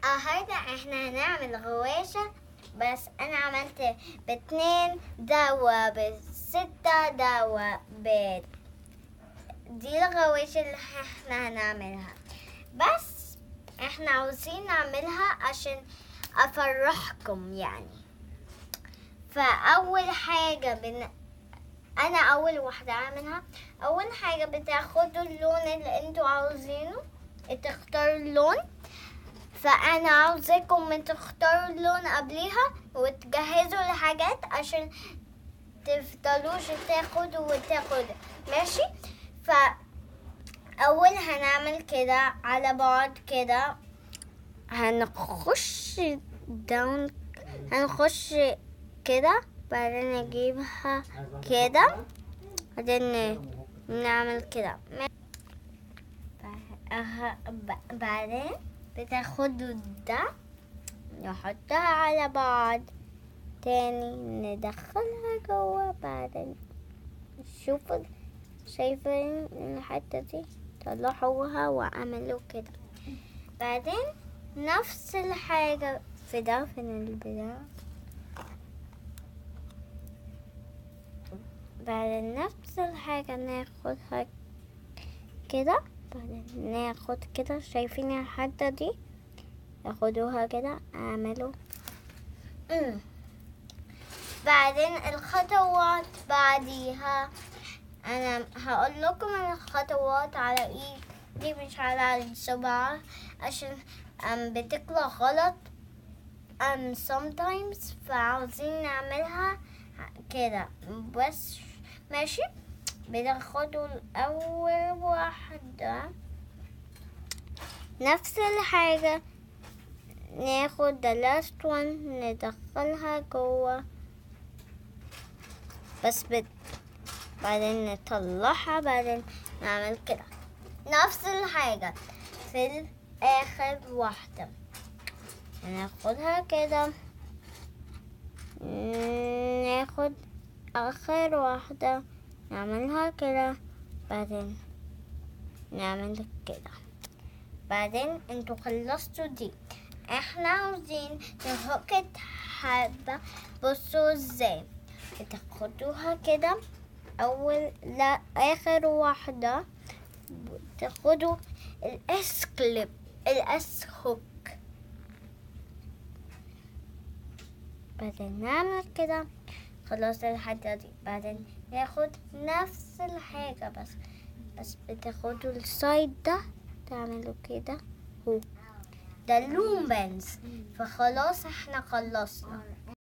النهاردة احنا هنعمل غواشة بس انا عملت باتنين دوا بستة دوا ب دي الغواشة اللي احنا هنعملها بس احنا عاوزين نعملها عشان افرحكم يعني فاول حاجة بن... انا اول واحدة اعملها اول حاجة بتاخدوا اللون اللي انتوا عاوزينه تختاروا اللون فانا عاوزاكم تختاروا اللون قبليها وتجهزوا الحاجات عشان تفضلوش تاخدوا وتاخدوا ماشي ف اول هنعمل كده على بعض كده هنخش داون هنخش كده بعدين نجيبها كده بعدين نعمل كده أه- ب- بعدين بتاخدوا ده نحطها على بعض تاني ندخلها جوا بعدين شوفوا شايفين الحتة دي طلعوها وعملوا كده بعدين نفس الحاجة في ده فين البتاع بعدين نفس الحاجة ناخدها كده بعدين ناخد كده شايفين الحتة دي ياخدوها كده اعملوا مم. بعدين الخطوات بعديها انا هقول لكم الخطوات على ايدي مش على الصباع عشان أم بتطلع غلط أم sometimes فعاوزين نعملها كده بس ماشي بناخدوا الأول واحدة نفس الحاجة ناخد the last one ندخلها جوا بس بت... بعدين نطلعها بعدين نعمل كده نفس الحاجة في آخر واحدة ناخدها كده ناخد آخر واحدة نعملها كده بعدين نعمل كده بعدين انتوا خلصتوا دي احنا عاوزين نحط حبة بصوا ازاي بتاخدوها كده اول لا اخر واحدة تاخدوا الاس كليب الاس هوك بعدين نعمل كده خلاص الحاجة دي بعدين ناخد نفس الحاجة بس بس بتاخدوا السايد ده تعملوا كده هو ده اللومبنز فخلاص احنا خلصنا